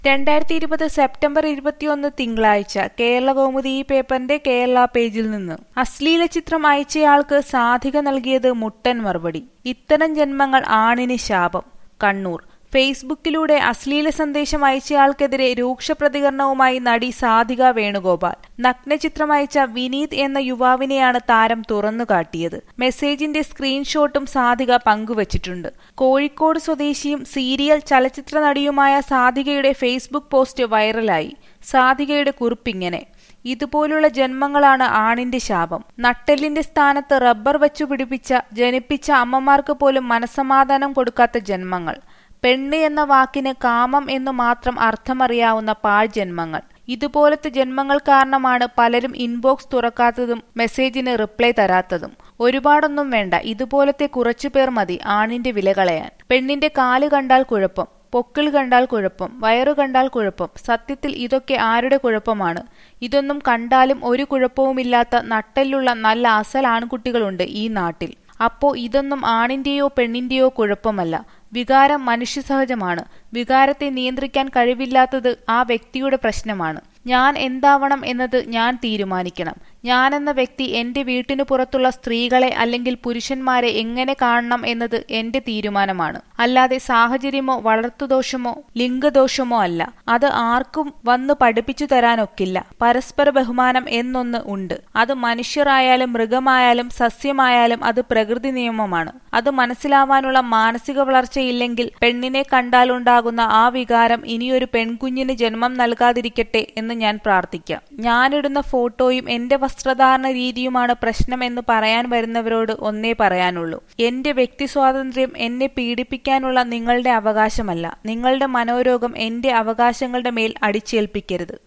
രണ്ടായിരത്തി ഇരുപത് സെപ്റ്റംബർ ഇരുപത്തിയൊന്ന് തിങ്കളാഴ്ച കേരളകൗമുദി ഈ പേപ്പറിന്റെ കേരള പേജിൽ നിന്ന് അശ്ലീല ചിത്രം അയച്ചയാൾക്ക് സാധിക നൽകിയത് മുട്ടൻ മറുപടി ഇത്തരം ജന്മങ്ങൾ ആണിന് ശാപം കണ്ണൂർ ഫേസ്ബുക്കിലൂടെ അശ്ലീല സന്ദേശം അയച്ചയാൾക്കെതിരെ രൂക്ഷ പ്രതികരണവുമായി നടി സാധിക വേണുഗോപാൽ നഗ്നചിത്രം അയച്ച വിനീത് എന്ന യുവാവിനെയാണ് താരം തുറന്നുകാട്ടിയത് മെസ്സേജിന്റെ സ്ക്രീൻഷോട്ടും സാധിക പങ്കുവച്ചിട്ടുണ്ട് കോഴിക്കോട് സ്വദേശിയും സീരിയൽ ചലച്ചിത്ര നടിയുമായ സാധികയുടെ ഫേസ്ബുക്ക് പോസ്റ്റ് വൈറലായി സാധികയുടെ കുറിപ്പിങ്ങനെ ഇതുപോലുള്ള ജന്മങ്ങളാണ് ആണിന്റെ ശാപം നട്ടെല്ലിന്റെ സ്ഥാനത്ത് റബ്ബർ വച്ചു പിടിപ്പിച്ച ജനിപ്പിച്ച അമ്മമാർക്ക് പോലും മനസമാധാനം കൊടുക്കാത്ത ജന്മങ്ങൾ പെണ്ണ് എന്ന വാക്കിന് കാമം എന്നു മാത്രം അർത്ഥമറിയാവുന്ന പാഴ്ജന്മങ്ങൾ ഇതുപോലത്തെ ജന്മങ്ങൾ കാരണമാണ് പലരും ഇൻബോക്സ് തുറക്കാത്തതും മെസ്സേജിന് റിപ്ലൈ തരാത്തതും ഒരുപാടൊന്നും വേണ്ട ഇതുപോലത്തെ കുറച്ചുപേർ മതി ആണിന്റെ വില കളയാൻ പെണ്ണിന്റെ കാല് കണ്ടാൽ കുഴപ്പം പൊക്കിൾ കണ്ടാൽ കുഴപ്പം വയറു കണ്ടാൽ കുഴപ്പം സത്യത്തിൽ ഇതൊക്കെ ആരുടെ കുഴപ്പമാണ് ഇതൊന്നും കണ്ടാലും ഒരു കുഴപ്പവുമില്ലാത്ത നട്ടെല്ലുള്ള നല്ല അസൽ ആൺകുട്ടികളുണ്ട് ഈ നാട്ടിൽ അപ്പോ ഇതൊന്നും ആണിന്റെയോ പെണ്ണിന്റെയോ കുഴപ്പമല്ല വികാരം മനുഷ്യസഹജമാണ് വികാരത്തെ നിയന്ത്രിക്കാൻ കഴിവില്ലാത്തത് ആ വ്യക്തിയുടെ പ്രശ്നമാണ് ഞാൻ എന്താവണം എന്നത് ഞാൻ തീരുമാനിക്കണം ഞാനെന്ന വ്യക്തി എന്റെ വീട്ടിനു പുറത്തുള്ള സ്ത്രീകളെ അല്ലെങ്കിൽ പുരുഷന്മാരെ എങ്ങനെ കാണണം എന്നത് എന്റെ തീരുമാനമാണ് അല്ലാതെ സാഹചര്യമോ വളർത്തുദോഷമോ ലിംഗദോഷമോ അല്ല അത് ആർക്കും വന്ന് പഠിപ്പിച്ചു തരാനൊക്കില്ല പരസ്പര ബഹുമാനം എന്നൊന്ന് ഉണ്ട് അത് മനുഷ്യരായാലും മൃഗമായാലും സസ്യമായാലും അത് പ്രകൃതി നിയമമാണ് അത് മനസ്സിലാവാനുള്ള മാനസിക വളർച്ചയില്ലെങ്കിൽ പെണ്ണിനെ കണ്ടാലുണ്ടാകുന്ന ആ വികാരം ഇനിയൊരു പെൺകുഞ്ഞിന് ജന്മം നൽകാതിരിക്കട്ടെ എന്ന് ഞാൻ പ്രാർത്ഥിക്കാം ഞാനിടുന്ന ഫോട്ടോയും എന്റെ വസ്ത്രധാരണ രീതിയുമാണ് പ്രശ്നം എന്ന് പറയാൻ വരുന്നവരോട് ഒന്നേ പറയാനുള്ളൂ എന്റെ വ്യക്തി സ്വാതന്ത്ര്യം എന്നെ പീഡിപ്പിക്കാനുള്ള നിങ്ങളുടെ അവകാശമല്ല നിങ്ങളുടെ മനോരോഗം എന്റെ അവകാശങ്ങളുടെ മേൽ അടിച്ചേൽപ്പിക്കരുത്